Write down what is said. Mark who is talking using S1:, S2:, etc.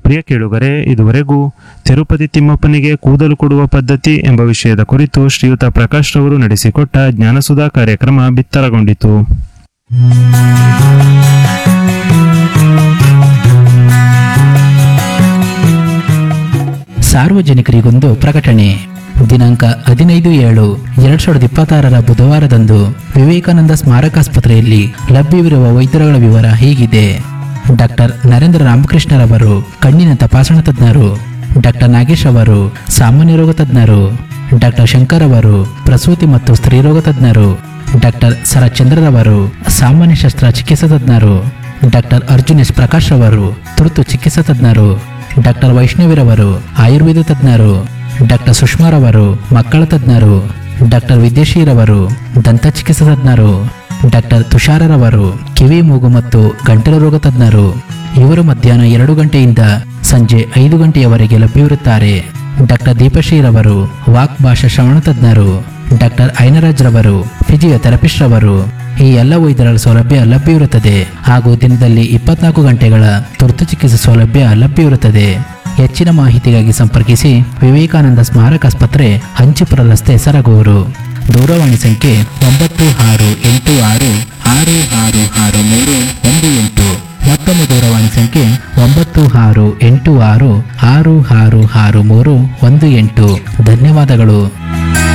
S1: ಪ್ರಿಯ ಕೇಳುಗರೆ ಇದುವರೆಗೂ ತಿರುಪತಿ ತಿಮ್ಮಪ್ಪನಿಗೆ ಕೂದಲು ಕೊಡುವ ಪದ್ಧತಿ ಎಂಬ ವಿಷಯದ ಕುರಿತು ಶ್ರೀಯುತ ಪ್ರಕಾಶ್ ರವರು ನಡೆಸಿಕೊಟ್ಟ ಜ್ಞಾನಸುಧಾ ಕಾರ್ಯಕ್ರಮ ಬಿತ್ತರಗೊಂಡಿತು
S2: ಸಾರ್ವಜನಿಕರಿಗೊಂದು ಪ್ರಕಟಣೆ ದಿನಾಂಕ ಹದಿನೈದು ಏಳು ಎರಡ್ ಸಾವಿರದ ಇಪ್ಪತ್ತಾರರ ಬುಧವಾರದಂದು ವಿವೇಕಾನಂದ ಸ್ಮಾರಕಾಸ್ಪತ್ರೆಯಲ್ಲಿ ಲಭ್ಯವಿರುವ ವೈದ್ಯರುಗಳ ವಿವರ ಹೀಗಿದೆ ಡಾಕ್ಟರ್ ನರೇಂದ್ರ ರಾಮಕೃಷ್ಣರವರು ಕಣ್ಣಿನ ತಪಾಸಣಾ ತಜ್ಞರು ಡಾಕ್ಟರ್ ನಾಗೇಶ್ ಅವರು ಸಾಮಾನ್ಯ ರೋಗ ತಜ್ಞರು ಡಾಕ್ಟರ್ ಶಂಕರ್ ಅವರು ಪ್ರಸೂತಿ ಮತ್ತು ಸ್ತ್ರೀರೋಗ ತಜ್ಞರು ಡಾಕ್ಟರ್ ಸರಚಂದ್ರರವರು ಸಾಮಾನ್ಯ ಶಸ್ತ್ರ ಚಿಕಿತ್ಸಾ ತಜ್ಞರು ಡಾಕ್ಟರ್ ಅರ್ಜುನ್ ಎಸ್ ಪ್ರಕಾಶ್ ಅವರು ತುರ್ತು ಚಿಕಿತ್ಸಾ ತಜ್ಞರು ಡಾಕ್ಟರ್ ವೈಷ್ಣವಿರವರು ಆಯುರ್ವೇದ ತಜ್ಞರು ಡಾಕ್ಟರ್ ಸುಷ್ಮಾರವರು ಮಕ್ಕಳ ತಜ್ಞರು ಡಾಕ್ಟರ್ ವಿದ್ಯಶೀರವರು ದಂತ ಚಿಕಿತ್ಸಾ ತಜ್ಞರು ಡಾಕ್ಟರ್ ತುಷಾರರವರು ಕಿವಿ ಮೂಗು ಮತ್ತು ಗಂಟಲು ರೋಗ ತಜ್ಞರು ಇವರು ಮಧ್ಯಾಹ್ನ ಎರಡು ಗಂಟೆಯಿಂದ ಸಂಜೆ ಐದು ಗಂಟೆಯವರೆಗೆ ಲಭ್ಯವಿರುತ್ತಾರೆ ಡಾಕ್ಟರ್ ದೀಪಶ್ರೀರವರು ವಾಕ್ ಭಾಷಾ ಶ್ರವಣ ತಜ್ಞರು ಡಾಕ್ಟರ್ ಐನರಾಜ್ ರವರು ಫಿಸಿಯೋಥೆರಪಿಸ್ಟ್ ರವರು ಈ ಎಲ್ಲ ವೈದ್ಯರ ಸೌಲಭ್ಯ ಲಭ್ಯವಿರುತ್ತದೆ ಹಾಗೂ ದಿನದಲ್ಲಿ ಇಪ್ಪತ್ನಾಲ್ಕು ಗಂಟೆಗಳ ತುರ್ತು ಚಿಕಿತ್ಸೆ ಸೌಲಭ್ಯ ಲಭ್ಯವಿರುತ್ತದೆ ಹೆಚ್ಚಿನ ಮಾಹಿತಿಗಾಗಿ ಸಂಪರ್ಕಿಸಿ ವಿವೇಕಾನಂದ ಸ್ಮಾರಕ ಆಸ್ಪತ್ರೆ ಹಂಚಿಪುರ ರಸ್ತೆ ಸರಗೂರು ದೂರವಾಣಿ ಸಂಖ್ಯೆ ಒಂಬತ್ತು ಆರು ಎಂಟು ಆರು ಆರು ಆರು ಆರು ಮೂರು ಒಂದು ಎಂಟು ಮತ್ತೊಂದು ದೂರವಾಣಿ ಸಂಖ್ಯೆ ಒಂಬತ್ತು ಆರು ಎಂಟು ಆರು ಆರು ಆರು ಆರು ಮೂರು ಒಂದು ಎಂಟು ಧನ್ಯವಾದಗಳು